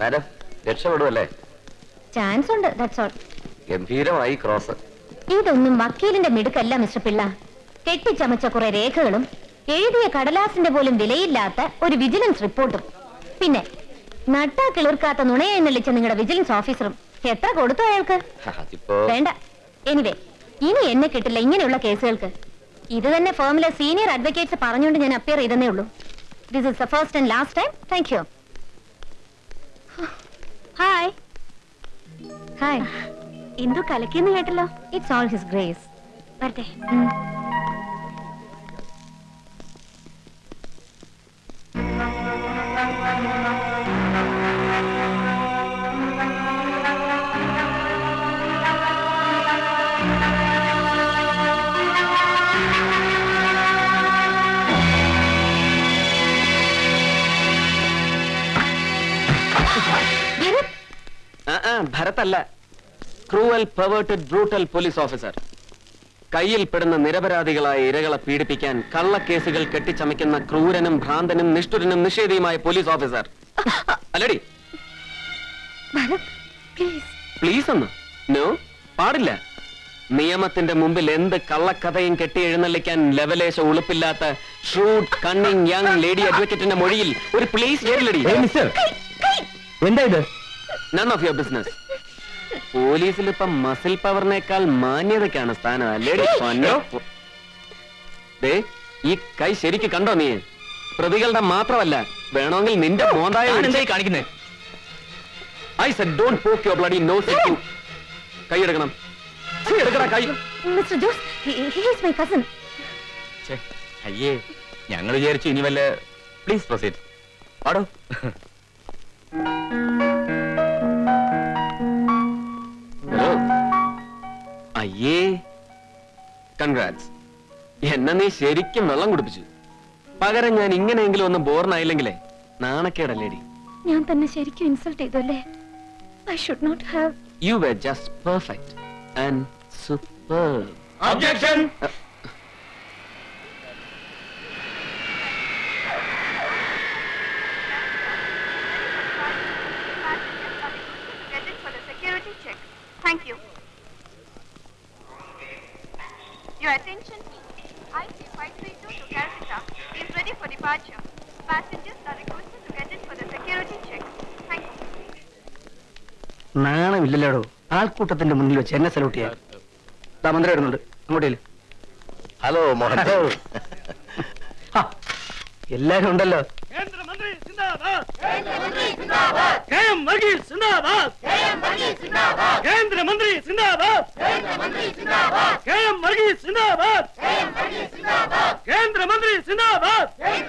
Madam രക്ഷപ്പെടുമല്ലേ chance ഉണ്ട് that's all ഗംഭീരമായി ക്രോസ് ഇതൊന്നും വക്കീലിന്റെ മിടുക്കല്ല മിസ്റ്റർ പിള്ള കെട്ടിച്ചമച്ച കുറെ രേഖകളും എഴുതിയ കടലാസിന്റെ പോലും വിലയില്ലാത്ത ഒരു വിജിലൻസ് റിപ്പോർട്ടും പിന്നെ നട്ടാ കിളിർക്കാത്ത നുണയെ എന്നെളിച്ച നിങ്ങളുടെ വിജിലൻസ് ഓഫീസറും എത്ര കൊടുത്തു അയാൾക്ക് അതിപ്പോ വേണ്ട എനിവേ ഇനി എന്നെ കിട്ടില്ല ഇങ്ങനെയുള്ള കേസുകൾക്ക് ഇത് തന്നെ ഫേമിലെ സീനിയർ അഡ്വക്കേറ്റ്സ് പറഞ്ഞുകൊണ്ട് ഞാൻ അപ്പിയർ ചെയ്തേ ഉള്ളൂ this is the first and last time thank you hi hi Indu കലക്കിന്ന് കേട്ടല്ലോ ഇറ്റ്സ് ഓൾ ഹിസ് ഗ്രേസ് വരട്ടെ ഭരതല്ല cruel perverted brutal police officer കയ്യിൽ പെടുന്ന നിരപരാധികളായ ഇരകളെ പീഡിപ്പിക്കാൻ കള്ളക്കേസുകൾ കെട്ടിച്ചമയ്ക്കുന്ന ക്രൂരനും ഭ്രാന്തനും നിഷ്ഠുരനും നിഷേധിയുമായ പോലീസ് ഓഫീസർ അല്ലടി പ്ലീസ് ഒന്ന് നോ പാടില്ല നിയമത്തിന്റെ മുമ്പിൽ എന്ത് കള്ളക്കഥയും കെട്ടി എഴുന്നള്ളിക്കാൻ ലെവലേശ ഉളുപ്പില്ലാത്ത ഷ്രൂഡ് കണ്ണിങ് യങ് ലേഡി അഡ്വക്കേറ്റിന്റെ മൊഴിയിൽ ഒരു പ്ലീസ് കേട്ടില്ലടി എന്താ ഇത് നൺ ഓഫ് യുവർ ബിസിനസ് പോലീസിൽ ഇപ്പൊ മസിൽ പവറിനേക്കാൾ മാന്യതയ്ക്കാണ് സ്ഥാനം അല്ലേടി പൊന്നോ? ദേ ഈ കൈ ശരിക്ക് കണ്ടോ നീ പ്രതികളുടെ മാത്രമല്ല വേണമെങ്കിൽ നിന്റെ മോന്തായ കാണിക്കുന്നേ I said don't poke your bloody nose കൈ എടുക്കണം ഛീ, എടുക്കടാ കൈ mister Jose he's my cousin അയ്യേ ഞങ്ങൾ വിചാരിച്ചു ഇനി വല്ല പ്ലീസ് പ്രൊസീഡ് പാടോ ഹലോ അയ്യേ കൺഗ്രാറ്റ്സ് എന്നെ നീ ശരിക്കും വെള്ളം കുടിപ്പിച്ചു പകരം ഞാൻ ഇങ്ങനെയെങ്കിലും ഒന്ന് ബോറിനായില്ലെങ്കിലേ നാണക്കേടല്ലേടി ഞാൻ തന്നെ ശരിക്കും ഇൻസൾട്ട് ചെയ്തു അല്ലേ I should not have you were just perfect and super objection Get it for the security check. Thank you. Your attention please. IC532 to Calcutta is ready for departure. Passengers are requested to get it for the security check. Thank you. നാണമില്ലല്ലോടോ ആൾക്കൂട്ടത്തിന്റെ മുന്നിൽ വെച്ച് എന്നെ salute ചെയ്യാൻ ദാ മന്ത്രി വരുന്നുണ്ട് അങ്ങോട്ടേല് hello Mohan hello. ആ, എല്ലാരും ഉണ്ടല്ലോ കേന്ദ്രമന്ത്രി സിന്ദാബാദ് കെ എം വർഗീസ് സിന്ദാബാദ് കേന്ദ്രമന്ത്രി സിന്ദാബാദ്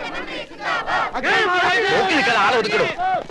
നോക്കി നിൽക്കാൻ ആളെ ഒതുക്കിടും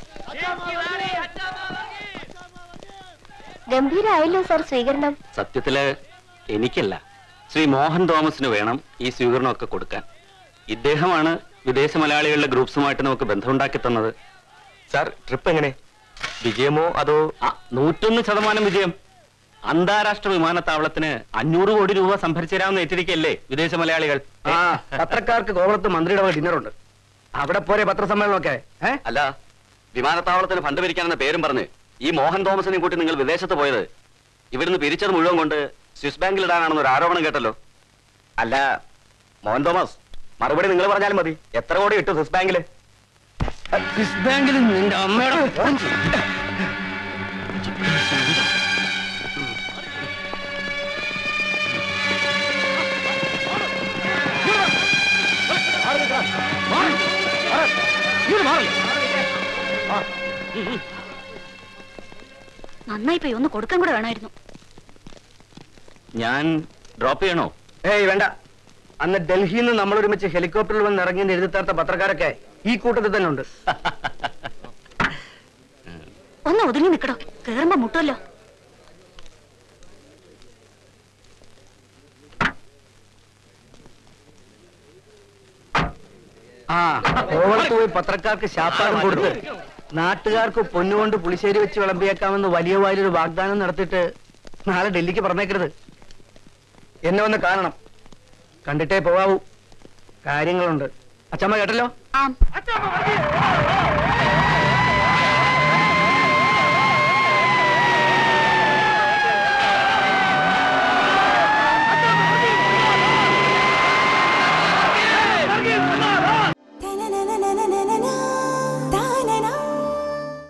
ഗംഭീരായല്ലോ സർ സ്വീകരണം സത്യത്തില് എനിക്കല്ല ശ്രീ മോഹൻ തോമസിന് വേണം ഈ സ്വീകരണമൊക്കെ കൊടുക്കാൻ ഇദ്ദേഹമാണ് വിദേശ മലയാളികളുടെ ഗ്രൂപ്പ്സുമായിട്ട് നമുക്ക് ബന്ധമുണ്ടാക്കി തന്നത് സാർ ട്രിപ്പ് എങ്ങനെ വിജയമോ അതോ ആ, നൂറ്റൊന്ന് ശതമാനം വിജയം അന്താരാഷ്ട്ര വിമാനത്താവളത്തിന് അഞ്ഞൂറ് കോടി രൂപ സംഭരിച്ചു തരാമെന്ന് ഏറ്റിരിക്കല്ലേ വിദേശ മലയാളികൾ ആ പത്രക്കാർക്ക് കോവളത്ത് മന്ത്രിയുടെ വക ഡിന്നറുണ്ട് അവിടെ പോരെ പത്രസമ്മേളനമൊക്കെ ഏ അല്ല വിമാനത്താവളത്തിന് ഫണ്ട് പിരിക്കാനെന്ന പേരും പറഞ്ഞ് ഈ മോഹൻ തോമസിനെ കൂട്ടി നിങ്ങൾ വിദേശത്ത് പോയത് ഇവിടുന്ന് പിരിച്ചത് മുഴുവൻ കൊണ്ട് സ്വിസ് ബാങ്കിൽ ഇടാനാണെന്ന് ഒരു ആരോപണം കേട്ടല്ലോ അല്ല മോഹൻ തോമസ് മറുപടി നിങ്ങൾ പറഞ്ഞാലും മതി എത്ര കോടി ഇട്ടു സ്വിസ് ബാങ്കില് സ്വിസ് ബാങ്കിൽ നിന്റെ അമ്മയുടെ നന്നായി പോയി ഒന്ന് കൊടുക്കാൻ കൂടെ വേണമായിരുന്നു ഞാൻ ഡ്രോപ്പ് ചെയ്യണോ ഏയ് വേണ്ട അന്ന് ഡൽഹിയിൽ നിന്ന് നമ്മൾ ഒരുമിച്ച് ഹെലികോപ്റ്ററിൽ വന്ന് ഇറങ്ങി എഴുതിത്താർത്ത പത്രക്കാരൊക്കെ ഈ കൂട്ടത്തിൽ തന്നെ ഉണ്ട് ഒന്ന് ഒതുങ്ങി നിൽക്കടോ കേറുമ്പോ മുട്ടുമല്ലോ ആ കോവളത്ത് പോയി പത്രക്കാർക്ക് ശാപ്പാടും കൊടുത്ത് നാട്ടുകാർക്ക് പൊന്നുകൊണ്ട് പുളിശ്ശേരി വെച്ച് വിളമ്പിയേക്കാമെന്ന് വലിയ വാരിയൊരു വാഗ്ദാനം നടത്തിയിട്ട് നാളെ ഡൽഹിക്ക് പറഞ്ഞേക്കരുത് എന്നെ ഒന്ന് കാണണം കണ്ടിട്ടേ പോവാവൂ കാര്യങ്ങളുണ്ട് അച്ഛമ്മ കേട്ടല്ലോ ആം അച്ഛാ